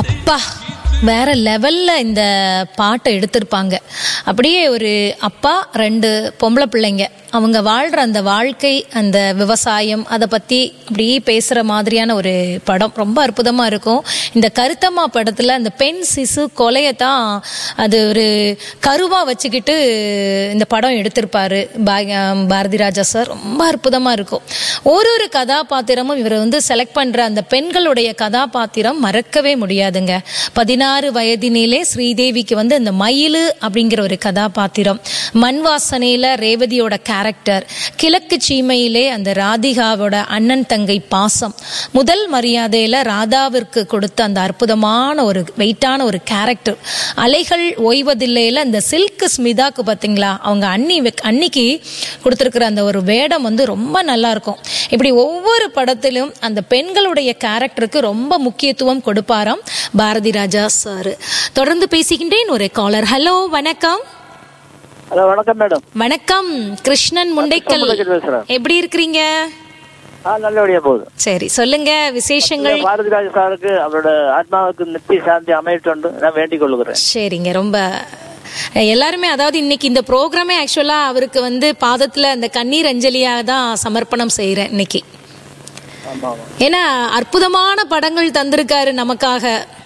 அப்பா வேற லெவல்ல இந்த பாட்டை எடுத்திருப்பாங்க அப்படியே ஒரு அப்பா ரெண்டு பொம்பளை பிள்ளைங்க அவங்க வாழ்ற அந்த வாழ்க்கை அந்த விவசாயம் அதை பத்தி அப்படியே பேசுற மாதிரியான ஒரு படம் ரொம்ப அற்புதமா இருக்கும் இந்த கருத்தம்மா படத்துல அந்த பெண் சிசு கொலையை தான் அது ஒரு கருவா வச்சுக்கிட்டு இந்த படம் எடுத்திருப்பாரு பா- பாரதி ராஜா சார் ரொம்ப அற்புதமா இருக்கும் ஒரு ஒரு கதாபாத்திரமும் இவர் வந்து செலக்ட் பண்ற அந்த பெண்களுடைய கதாபாத்திரம் மறக்கவே முடியாதுங்க பதினாறு வயதினிலே ஸ்ரீதேவிக்கு வந்து அந்த மயிலு அப்படிங்கிற ஒரு கதாபாத்திரம் மண் வாசனையில ரேவதியோட கேரக்டர் கிழக்கு சீமையிலே அந்த ராதிகாவோட அண்ணன் தங்கை பாசம் முதல் மரியாதையில ராதாவிற்கு கொடுத்த அந்த அற்புதமான ஒரு வெயிட்டான ஒரு கேரக்டர் அலைகள் ஓய்வதில்லையில அந்த சில்க் ஸ்மிதாக்கு பாத்தீங்களா அவங்க அண்ணி வெக்- அன்னிக்கு கொடுத்துருக்கிற அந்த ஒரு வேடம் வந்து ரொம்ப நல்லா இருக்கும் இப்படி ஒவ்வொரு படத்திலும் அந்த பெண்களுடைய கேரக்டருக்கு ரொம்ப முக்கியத்துவம் கொடுப்பாராம் பாரதி ராஜா சார் தொடர்ந்து பேசிக்கின்றேன் ஒரு காலர் ஹலோ வணக்கம் ஹலோ வணக்கம் மேடம் வணக்கம் கிருஷ்ணன் முண்டைக்கல் முண்டைக்கல் பேசுறேன். எப்படி இருக்கிறீங்க ஆ நல்லபடியா போகுது சரி சொல்லுங்க விசேஷங்கள் பாரதிராஜ சாருக்கு அவரோட ஆத்மாவுக்கு நித்திய சாந்தி அமையட்டு நான் வேண்டிக் கொள்கிறேன் சரிங்க ரொம்ப எல்லாருமே அதாவது இன்னைக்கு இந்த ப்ரோக்ராமே ஆக்சுவலா அவருக்கு வந்து பாதத்துல அந்த கண்ணீர் அஞ்சலியா தான் சமர்ப்பணம் செய்யறேன் இன்னைக்கு ஆமா ஆமா ஏன்னா அற்புதமான படங்கள் தந்திருக்காரு நமக்காக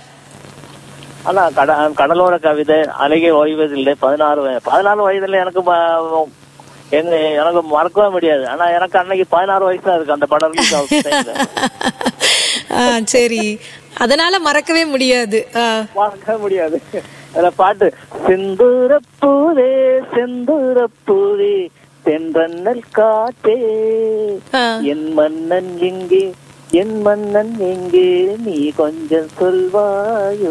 ஆனா கட கடலோர கவிதை அழகே ஓய்வதில்லை பதினாறு வய- பதினாறு வயதுல எனக்கு ம- எங்க எனக்கு மறக்கவே முடியாது ஆனா எனக்கு அன்னைக்கு பதினாறு வயசு தான் இருக்கு அந்த படம் release ஆகுற time ல. ஆ, சரி அதனால மறக்கவே முடியாது ஆ. மறக்கவே முடியாது அதுல பாட்டு செந்தூரப்பூவே செந்தூரப்பூவே தென்றன்னல் காட்டே ஆ. என் மன்னன் எங்கே என் மன்னன் எங்கே நீ கொஞ்சம் சொல்வாயோ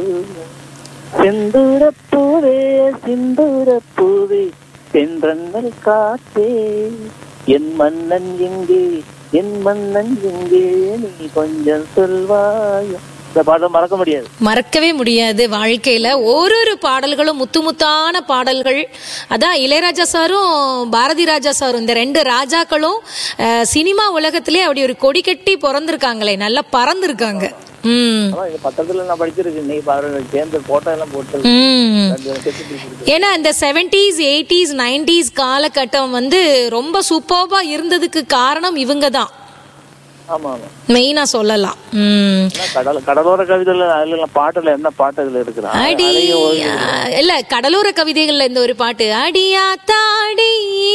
செந்தூரப்பூவே செந்தூரப்பூவே தென்றன்னல் காட்டே என் மன்னன் எங்கே என் மன்னன் எங்கே நீ கொஞ்சம் சொல்வாயோ இந்த பாட்டை மறக்க முடியாது மறக்கவே முடியாது வாழ்க்கையில ஒரு ஒரு பாடல்களும் முத்து முத்தான பாடல்கள் அதான் இளையராஜா சாரும் பாரதி ராஜா சாரும் இந்த ரெண்டு ராஜாக்களும் அஹ், சினிமா உலகத்திலே அப்படி ஒரு கொடி கட்டி பிறந்திருக்காங்களே நல்லா பறந்திருக்காங்க ம் ஆனா இந்த பத்திரத்துல நான் படிச்சிருக்கேன் நீ பாரு சேர்ந்து போட்டோ எல்லாம் போட்டு ம் ரெண்டு கெட்டு பிடிச்சிருக்கு. ஏன்னா இந்த செவன்டீஸ் எயிட்டிஸ் நைன்டிஸ் காலகட்டம் வந்து ரொம்ப சூப்பர்பா இருந்ததுக்கு காரணம் இவங்க தான் ஆமா ஆமா மெயினா சொல்லலாம் ம் ஆனா கடல் கடலோர கவிதையில அதுல எல்லாம் பாட்டுல என்ன பாட்டு அதுல இருக்கிறா அடி இல்ல கடலோர கவிதைகள்ல இந்த ஒரு பாட்டு அடியா தாடி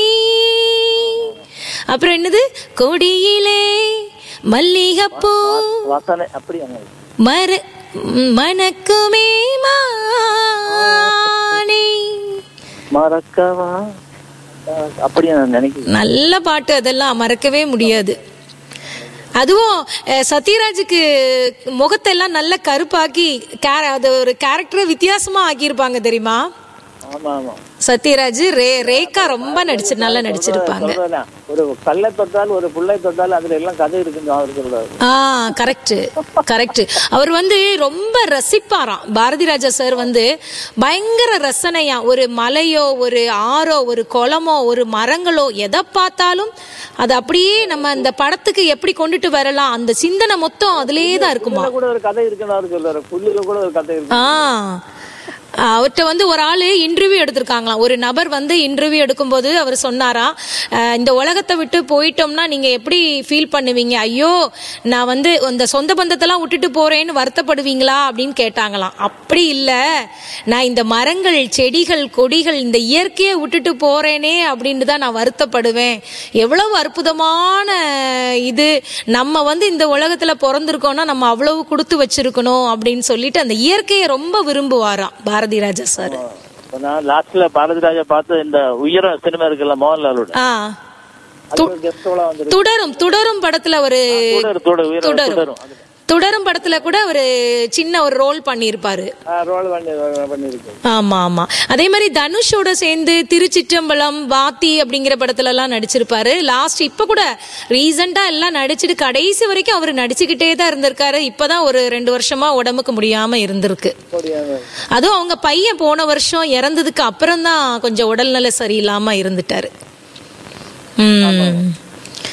அப்புறம் என்னது கொடியிலே மல்லிகைப்பூ வாசனை அப்படி அங்க மர மணக்குமே மானே மறக்கவா அஹ் அப்படி நான் நினைக்கிறேன் நல்ல பாட்டு அதெல்லாம் மறக்கவே முடியாது அதுவும் அஹ், சத்யராஜுக்கு முகத்தெல்லாம் நல்ல கருப்பாக்கி கேர- அது ஒரு கேரக்டரை வித்தியாசமா ஆக்கியிருப்பாங்க தெரியுமா ஆமா ஆமா சத்யராஜ் ரே ரேகா ரொம்ப நடிச்சு நல்லா நடிச்சிருப்பாங்க சொல்றேன் ஒரு கல்லை தொட்டால் ஒரு புள்ளை தொட்டால் அதுல எல்லாம் கதை இருக்குன்னு அவர் சொல்றாரு ஆ கரெக்ட் கரெக்ட் அவர் வந்து ரொம்ப ரசிப்பாராம் பாரதி ராஜா சார் வந்து பயங்கர ரசனையா ஒரு மலையோ ஒரு ஆறோ ஒரு குளமோ ஒரு மரங்களோ எதை பார்த்தாலும் அது அப்படியே நம்ம அந்த படத்துக்கு எப்படி கொண்டுட்டு வரலாம் அந்த சிந்தனை மொத்தம் அதுலயே தான் இருக்குமா புல்லுல கூட ஒரு கதை இருக்குன்னு அவர் சொல்றாரு புல்லுல கூட ஒரு கதை இருக்கு ஆ அவர்கிட்ட வந்து ஒரு ஆளு இன்டர்வியூ எடுத்திருக்காங்களாம் ஒரு நபர் வந்து இன்டர்வியூ எடுக்கும்போது அவர் சொன்னாரா அஹ், இந்த உலகத்தை விட்டு போயிட்டோம்னா நீங்க எப்படி ஃபீல் பண்ணுவீங்க ஐயோ நான் வந்து இந்த சொந்த பந்தத்தெல்லாம் விட்டுட்டு போறேன்னு வருத்தப்படுவீங்களா அப்படின்னு கேட்டாங்களாம் அப்படி இல்ல நான் இந்த மரங்கள் செடிகள் கொடிகள் இந்த இயற்கையை விட்டுட்டு போறேனே அப்படின்னு தான் நான் வருத்தப்படுவேன் எவ்வளவு அற்புதமான இது நம்ம வந்து இந்த உலகத்துல பிறந்திருக்கோம்னா நம்ம அவ்வளவு கொடுத்து வச்சிருக்கணும் அப்படின்னு சொல்லிட்டு அந்த இயற்கையை ரொம்ப விரும்புவாராம் பாரதி ராஜா சார் இப்ப நான் லாஸ்ட்ல பாரதி ராஜா பார்த்து இந்த உயர சினிமா இருக்குல்ல மோகன்லாலோட ஆ அது ஒரு கெஸ்டோட வந்து துடரும் துடரும் படத்துல ஒரு தொடர் தொடர் உயர தொடரும் தொடரும் அது துடரும் படத்துல கூட ஒரு சின்ன ஒரு ரோல் பண்ணியிருப்பாரு ரோல் பண்ணி பண்ணிருக்கு ஆமா ஆமா அதே மாதிரி தனுஷோட சேர்ந்து திருச்சிற்றம்பலம் வாத்தி அப்படிங்கிற படத்துல எல்லாம் நடிச்சிருப்பாரு லாஸ்ட் இப்ப கூட ரீசெண்டா எல்லாம் நடிச்சிட்டு கடைசி வரைக்கும் அவர் நடிச்சுக்கிட்டே தான் இருந்திருக்காரு இப்பதான் ஒரு ரெண்டு வருஷமா உடம்புக்கு முடியாம இருந்திருக்கு அதுவும் அவங்க பையன் போன வருஷம் இறந்ததுக்கு அப்புறம் தான் கொஞ்சம் உடல்நல சரியில்லாம இருந்துட்டாரு ம்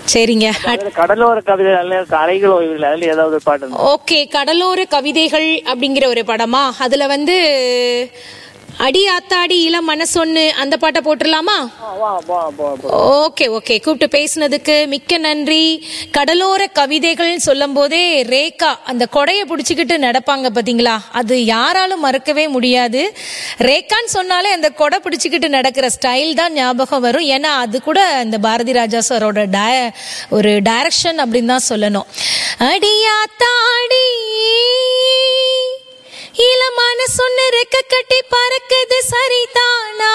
சரிங்க அதுல கடலோர கவிதை அல்ல அலைகள் ஓய்வதில்லை அதுல ஏதாவது ஒரு பாட்டு இருந்தா. ஓகே கடலோர கவிதைகள் அப்படிங்கிற ஒரு படமா அதுல வந்து அடி ஆத்தாடி இளம் மனசொன்னு அந்த பாட்டை போட்டுடலாமா ஆ, வா, வா, வா, வா. ஓகே ஓகே கூப்பிட்டு பேசினதுக்கு மிக்க நன்றி கடலோர கவிதைகள் சொல்லும் போதே ரேகா அந்த கொடைய பிடிச்சிக்கிட்டு நடப்பாங்க பாத்தீங்களா அது யாராலும் மறக்கவே முடியாது ரேகான்னு சொன்னாலே அந்த கொடை பிடிச்சிக்கிட்டு நடக்கிற ஸ்டைல் தான் ஞாபகம் வரும் ஏன்னா அது கூட இந்த பாரதி ராஜா சாரோட டய- ஒரு டைரக்ஷன் அப்படின்னு தான் சொல்லணும் அடியா தாடி இளமான சொன்ன ரெக்க கட்டி பறக்குது சரிதானா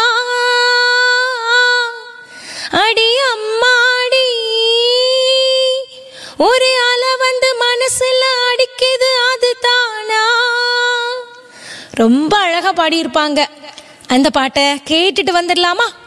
அடி அம்மாடி ஒரு அலை வந்து மனசுல அடிக்குது அது தானா ரொம்ப அழகா பாடியிருப்பாங்க அந்த பாட்டை கேட்டுட்டு வந்துடலாமா